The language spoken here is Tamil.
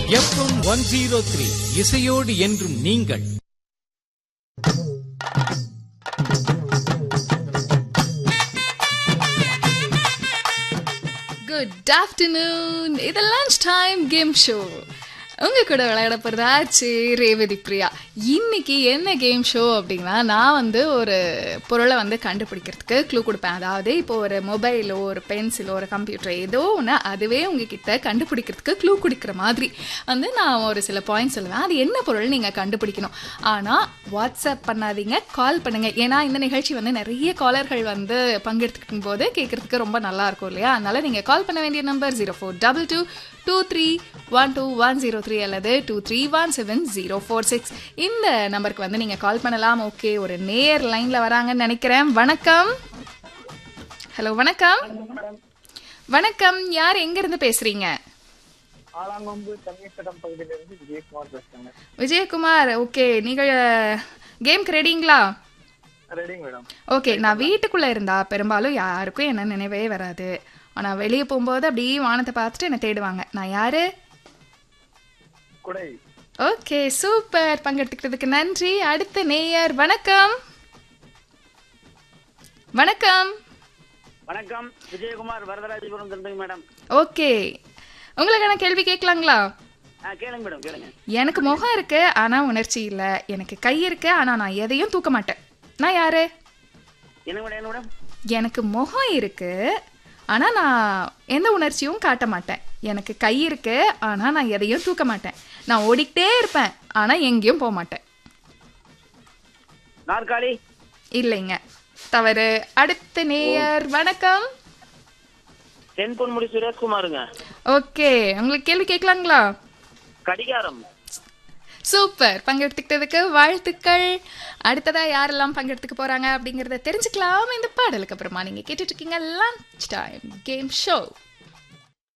எஃப்எம் ஒன் ஜீரோ த்ரீ இசையோடு என்றும் நீங்கள் குட் ஆஃப்டர்நூன் இது லஞ்ச் டைம் கேம் ஷோ உங்க கூட விளையாட போறதாச்சு ரேவதி பிரியா இன்னைக்கு என்ன கேம் ஷோ அப்படின்னா நான் வந்து ஒரு பொருளை வந்து கண்டுபிடிக்கிறதுக்கு க்ளூ கொடுப்பேன் அதாவது இப்போ ஒரு மொபைலோ ஒரு பென்சிலோ ஒரு கம்ப்யூட்டர் ஏதோ ஒன்று அதுவே உங்ககிட்ட கண்டுபிடிக்கிறதுக்கு க்ளூ கொடுக்குற மாதிரி வந்து நான் ஒரு சில பாயிண்ட் சொல்லுவேன் அது என்ன பொருள் நீங்கள் கண்டுபிடிக்கணும் ஆனால் வாட்ஸ்அப் பண்ணாதீங்க கால் பண்ணுங்க ஏன்னா இந்த நிகழ்ச்சி வந்து நிறைய காலர்கள் வந்து பங்கெடுத்துக்கும் போது கேட்கறதுக்கு ரொம்ப நல்லா இருக்கும் இல்லையா அதனால நீங்கள் கால் பண்ண வேண்டிய number zero four double two two three one two one zero three அல்லது two three one seven zero four six இந்த நம்பருக்கு வந்து நீங்கள் கால் பண்ணலாம் ஓகே ஒரு நேர் லைனில் வராங்கன்னு நினைக்கிறேன் வணக்கம் ஹலோ வணக்கம் வணக்கம் யார் எங்கேருந்து பேசுகிறீங்க ஆலாங்கொம்பு தண்ணீர்த்தடம் பகுதியிலிருந்து விஜயகுமார் பேசுறேங்க விஜயகுமார் ஓகே நீங்கள் கேம்க்கு ரெடிங்களா ரெடிங்க மேடம் ஓகே நான் வீட்டுக்குள்ளே இருந்தா பெரும்பாலும் யாருக்கும் என்ன நினைவே வராது ஆனால் வெளியே போகும்போது அப்படியே வானத்தை பார்த்துட்டு என்னை தேடுவாங்க நான் யாரு குடை ஓகே சூப்பர் பங்கெடுத்துக்கிறதுக்கு நன்றி அடுத்த நேயர் வணக்கம் வணக்கம் வணக்கம் விஜயகுமார் வரதராஜபுரம் திருந்தங்க மேடம் ஓகே உங்களுக்கான கேள்வி கேட்கலாங்களா ஆ கேளுங்க மேடம் கேளுங்க எனக்கு முகம் இருக்கு ஆனா உணர்ச்சி இல்லை எனக்கு கை இருக்கு ஆனா நான் எதையும் தூக்க மாட்டேன் நான் யாரு என்ன மேடம் என்ன மேடம் எனக்கு முகம் இருக்கு ஆனா நான் எந்த உணர்ச்சியும் காட்ட மாட்டேன் எனக்கு கை இருக்கு ஆனா நான் எதையும் தூக்க மாட்டேன் நான் ஓடிக்கிட்டே இருப்பேன் ஆனா எங்கேயும் போக மாட்டேன் நாற்காலி இல்லைங்க தவறு அடுத்த நேயர் வணக்கம் தென்பொன்முடி சுரேஷ்குமாருங்க ஓகே உங்களுக்கு கேள்வி கேட்கலாங்களா கடிகாரம் சூப்பர் பங்கெடுத்துக்கிட்டதுக்கு வாழ்த்துக்கள் அடுத்ததா யாரெல்லாம் பங்கெடுத்துக்க போறாங்க அப்படிங்கறத தெரிஞ்சுக்கலாம் இந்த பாடலுக்கு அப்புறமா நீங்க கேட்டுட்டு இருக்கீங்க லஞ்ச் டைம் கேம் ஷோ